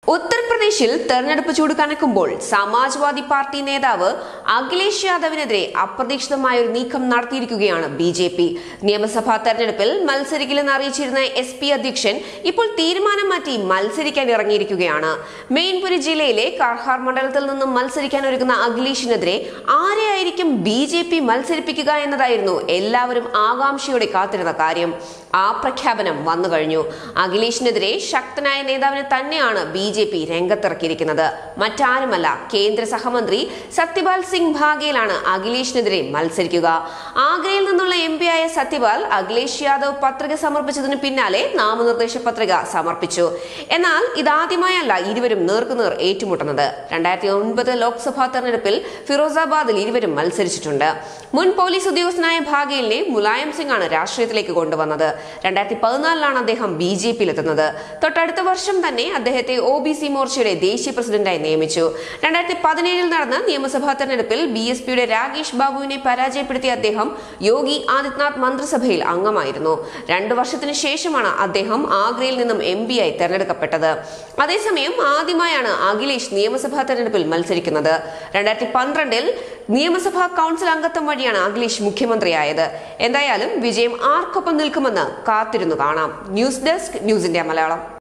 ഉത്തർപ്രദേശിൽ തെരഞ്ഞെടുപ്പ് ചൂട് കനക്കുമ്പോൾ സമാജ്വാദി പാർട്ടി നേതാവ് അഖിലേഷ് യാദവിനെതിരെ അപ്രതീക്ഷിതമായ ഒരു നീക്കം നടത്തിയിരിക്കുകയാണ് ബി ജെ പി നിയമസഭാ തെരഞ്ഞെടുപ്പിൽ മത്സരിക്കില്ലെന്ന് അറിയിച്ചിരുന്ന എസ് പി അധ്യക്ഷൻ ഇപ്പോൾ തീരുമാനം മാറ്റി മത്സരിക്കാൻ ഇറങ്ങിയിരിക്കുകയാണ് മെയിൻപുരി ജില്ലയിലെ കാർഹാർ മണ്ഡലത്തിൽ നിന്നും മത്സരിക്കാൻ ഒരുങ്ങുന്ന അഖിലേഷിനെതിരെ ആരെയായിരിക്കും ബി ജെ പി മത്സരിപ്പിക്കുക എന്നതായിരുന്നു എല്ലാവരും ആകാംക്ഷയോടെ കാത്തിരുന്ന കാര്യം ആ പ്രഖ്യാപനം വന്നു കഴിഞ്ഞു അഖിലേഷിനെതിരെ ശക്തനായ നേതാവിനെ തന്നെയാണ് ബി ജെ പി രംഗത്തിറക്കിയിരിക്കുന്നത് മറ്റാരുമല്ല കേന്ദ്ര സഹമന്ത്രി സത്യപാൽ സിംഗ് ഭാഗേലാണ് അഖിലേഷിനെതിരെ മത്സരിക്കുക ആഗ്രയിൽ നിന്നുള്ള എം പി ആയ സത്യപാൽ അഖിലേഷ് യാദവ് പത്രിക സമർപ്പിച്ചതിന് പിന്നാലെ നാമനിർദ്ദേശ പത്രിക സമർപ്പിച്ചു എന്നാൽ ഇതാദ്യമായല്ല ഇരുവരും നേർക്കുനേർ ഏറ്റുമുട്ടുന്നത് രണ്ടായിരത്തി ഒൻപത് ലോക്സഭാ തെരഞ്ഞെടുപ്പിൽ ഫിറോസാബാദിൽ ഇരുവരും മത്സരിച്ചിട്ടുണ്ട് മുൻ പോലീസ് ഉദ്യോഗസ്ഥനായ ഭാഗേലിനെ മുലായം സിംഗ് ആണ് രാഷ്ട്രീയത്തിലേക്ക് കൊണ്ടുവന്നത് രണ്ടായിരത്തി പതിനാലിലാണ് അദ്ദേഹം ബി ജെ പിയിലെത്തുന്നത് തൊട്ടടുത്ത വർഷം തന്നെ അദ്ദേഹത്തെ ഒ ബി സി മോർച്ചയുടെ ദേശീയ പ്രസിഡന്റായി നിയമിച്ചു രണ്ടായിരത്തി പതിനേഴിൽ നടന്ന നിയമസഭാ തെരഞ്ഞെടുപ്പിൽ ബി എസ് പിയുടെ രാകേഷ് ബാബുവിനെ പരാജയപ്പെടുത്തിയ അദ്ദേഹം യോഗി ആദിത്യനാഥ് മന്ത്രിസഭയിൽ അംഗമായിരുന്നു രണ്ടു വർഷത്തിന് ശേഷമാണ് അദ്ദേഹം ആഗ്രയിൽ നിന്നും എം പി ആയി തെരഞ്ഞെടുക്കപ്പെട്ടത് അതേസമയം ആദ്യമായാണ് അഖിലേഷ് നിയമസഭാ തെരഞ്ഞെടുപ്പിൽ മത്സരിക്കുന്നത് രണ്ടായിരത്തി പന്ത്രണ്ടിൽ നിയമസഭാ കൗൺസിൽ അംഗത്വം വഴിയാണ് അഖിലേഷ് മുഖ്യമന്ത്രിയായത് എന്തായാലും വിജയം ആർക്കൊപ്പം നിൽക്കുമെന്ന് കാത്തിരുന്നു കാണാം news desk news India Malayalam